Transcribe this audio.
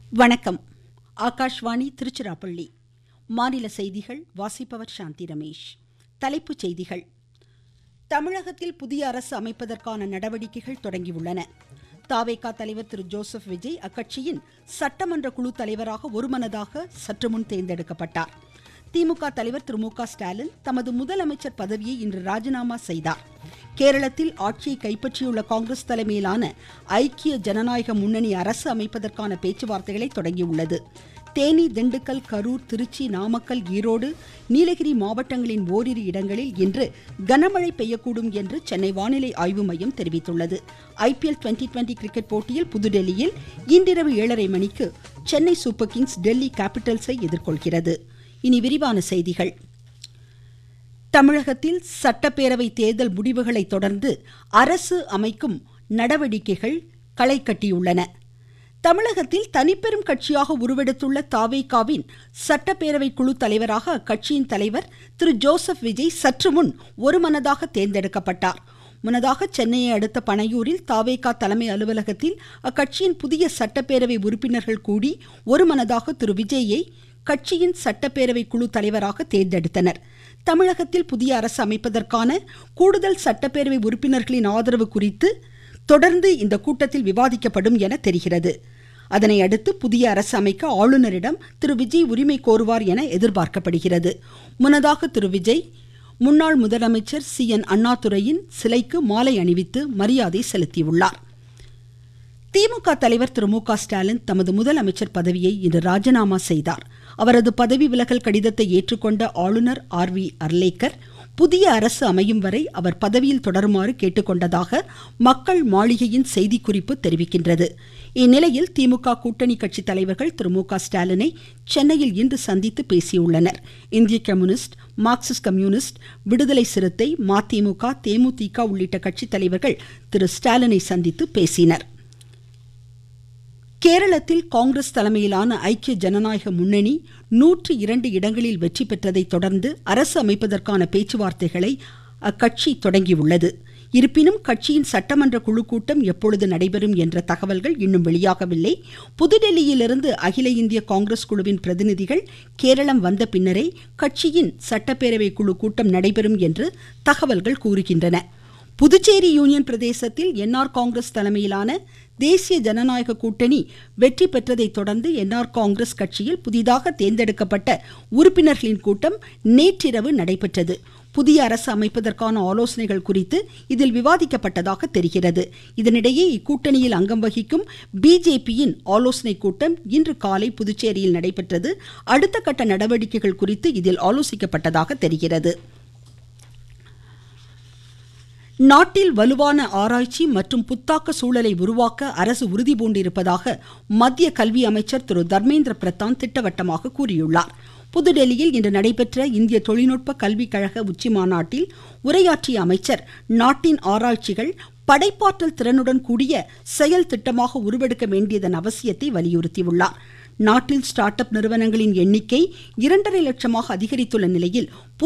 வணக்கம் ஆகாஷ்வாணி திருச்சிராப்பள்ளி மாநில செய்திகள் வாசிப்பவர் சாந்தி ரமேஷ் தலைப்புச் செய்திகள் தமிழகத்தில் புதிய அரசு அமைப்பதற்கான நடவடிக்கைகள் தொடங்கியுள்ளன தாவேகா தலைவர் திரு ஜோசப் விஜய் அக்கட்சியின் சட்டமன்ற குழு தலைவராக ஒருமனதாக சற்று முன் தேர்ந்தெடுக்கப்பட்டார் திமுக தலைவர் திரு மு க ஸ்டாலின் தமது முதலமைச்சர் பதவியை இன்று ராஜினாமா செய்தார் கேரளத்தில் ஆட்சியை கைப்பற்றியுள்ள காங்கிரஸ் தலைமையிலான ஐக்கிய ஜனநாயக முன்னணி அரசு அமைப்பதற்கான பேச்சுவார்த்தைகளை தொடங்கியுள்ளது தேனி திண்டுக்கல் கரூர் திருச்சி நாமக்கல் ஈரோடு நீலகிரி மாவட்டங்களின் ஓரிரு இடங்களில் இன்று கனமழை பெய்யக்கூடும் என்று சென்னை வானிலை ஆய்வு மையம் தெரிவித்துள்ளது ஐபிஎல் டுவெண்டி டுவெண்டி கிரிக்கெட் போட்டியில் புதுடெல்லியில் இன்றிரவு ஏழரை மணிக்கு சென்னை சூப்பர் கிங்ஸ் டெல்லி கேபிட்டல்ஸை எதிர்கொள்கிறது இனி விரிவான செய்திகள் தமிழகத்தில் சட்டப்பேரவை தேர்தல் முடிவுகளை தொடர்ந்து அரசு அமைக்கும் நடவடிக்கைகள் களை கட்டியுள்ளன தமிழகத்தில் தனிப்பெரும் கட்சியாக உருவெடுத்துள்ள தாவேகாவின் சட்டப்பேரவை குழு தலைவராக அக்கட்சியின் தலைவர் திரு ஜோசப் விஜய் சற்று முன் ஒருமனதாக தேர்ந்தெடுக்கப்பட்டார் முன்னதாக சென்னையை அடுத்த பனையூரில் தாவேகா தலைமை அலுவலகத்தில் அக்கட்சியின் புதிய சட்டப்பேரவை உறுப்பினர்கள் கூடி ஒருமனதாக திரு விஜயை கட்சியின் சட்டப்பேரவை குழு தலைவராக தேர்ந்தெடுத்தனர் தமிழகத்தில் புதிய அரசு அமைப்பதற்கான கூடுதல் சட்டப்பேரவை உறுப்பினர்களின் ஆதரவு குறித்து தொடர்ந்து இந்த கூட்டத்தில் விவாதிக்கப்படும் என தெரிகிறது அதனை அடுத்து புதிய அரசு அமைக்க ஆளுநரிடம் திரு விஜய் உரிமை கோருவார் என எதிர்பார்க்கப்படுகிறது முன்னதாக திரு விஜய் முன்னாள் முதலமைச்சர் சி என் அண்ணாதுரையின் சிலைக்கு மாலை அணிவித்து மரியாதை செலுத்தியுள்ளார் திமுக தலைவர் திரு மு க ஸ்டாலின் தமது முதலமைச்சர் பதவியை இன்று ராஜினாமா செய்தார் அவரது பதவி விலகல் கடிதத்தை ஏற்றுக்கொண்ட ஆளுநர் ஆர் வி அர்லேக்கர் புதிய அரசு அமையும் வரை அவர் பதவியில் தொடருமாறு கேட்டுக்கொண்டதாக மக்கள் மாளிகையின் செய்திக்குறிப்பு தெரிவிக்கின்றது இந்நிலையில் திமுக கூட்டணி கட்சி தலைவர்கள் திரு மு க ஸ்டாலினை சென்னையில் இன்று சந்தித்து பேசியுள்ளனர் இந்திய கம்யூனிஸ்ட் மார்க்சிஸ்ட் கம்யூனிஸ்ட் விடுதலை சிறுத்தை மதிமுக தேமுதிக உள்ளிட்ட கட்சி தலைவர்கள் திரு ஸ்டாலினை சந்தித்து பேசினர் கேரளத்தில் காங்கிரஸ் தலைமையிலான ஐக்கிய ஜனநாயக முன்னணி நூற்று இரண்டு இடங்களில் வெற்றி பெற்றதை தொடர்ந்து அரசு அமைப்பதற்கான பேச்சுவார்த்தைகளை அக்கட்சி தொடங்கியுள்ளது இருப்பினும் கட்சியின் சட்டமன்ற குழு கூட்டம் எப்பொழுது நடைபெறும் என்ற தகவல்கள் இன்னும் வெளியாகவில்லை புதுடெல்லியிலிருந்து அகில இந்திய காங்கிரஸ் குழுவின் பிரதிநிதிகள் கேரளம் வந்த பின்னரே கட்சியின் சட்டப்பேரவை குழு கூட்டம் நடைபெறும் என்று தகவல்கள் கூறுகின்றன புதுச்சேரி யூனியன் பிரதேசத்தில் என்ஆர் காங்கிரஸ் தலைமையிலான தேசிய ஜனநாயக கூட்டணி வெற்றி பெற்றதை தொடர்ந்து என்ஆர் காங்கிரஸ் கட்சியில் புதிதாக தேர்ந்தெடுக்கப்பட்ட உறுப்பினர்களின் கூட்டம் நேற்றிரவு நடைபெற்றது புதிய அரசு அமைப்பதற்கான ஆலோசனைகள் குறித்து இதில் விவாதிக்கப்பட்டதாக தெரிகிறது இதனிடையே இக்கூட்டணியில் அங்கம் வகிக்கும் பிஜேபியின் ஆலோசனை கூட்டம் இன்று காலை புதுச்சேரியில் நடைபெற்றது அடுத்த கட்ட நடவடிக்கைகள் குறித்து இதில் ஆலோசிக்கப்பட்டதாக தெரிகிறது நாட்டில் வலுவான ஆராய்ச்சி மற்றும் புத்தாக்க சூழலை உருவாக்க அரசு உறுதி பூண்டிருப்பதாக மத்திய கல்வி அமைச்சர் திரு தர்மேந்திர பிரதான் திட்டவட்டமாக கூறியுள்ளார் புதுடெல்லியில் இன்று நடைபெற்ற இந்திய தொழில்நுட்ப கல்விக் கழக உச்சி மாநாட்டில் உரையாற்றிய அமைச்சர் நாட்டின் ஆராய்ச்சிகள் படைப்பாற்றல் திறனுடன் கூடிய செயல் திட்டமாக உருவெடுக்க வேண்டியதன் அவசியத்தை வலியுறுத்தியுள்ளார் நாட்டில் ஸ்டார்ட் அப் நிறுவனங்களின் எண்ணிக்கை இரண்டரை லட்சமாக அதிகரித்துள்ள நிலையில்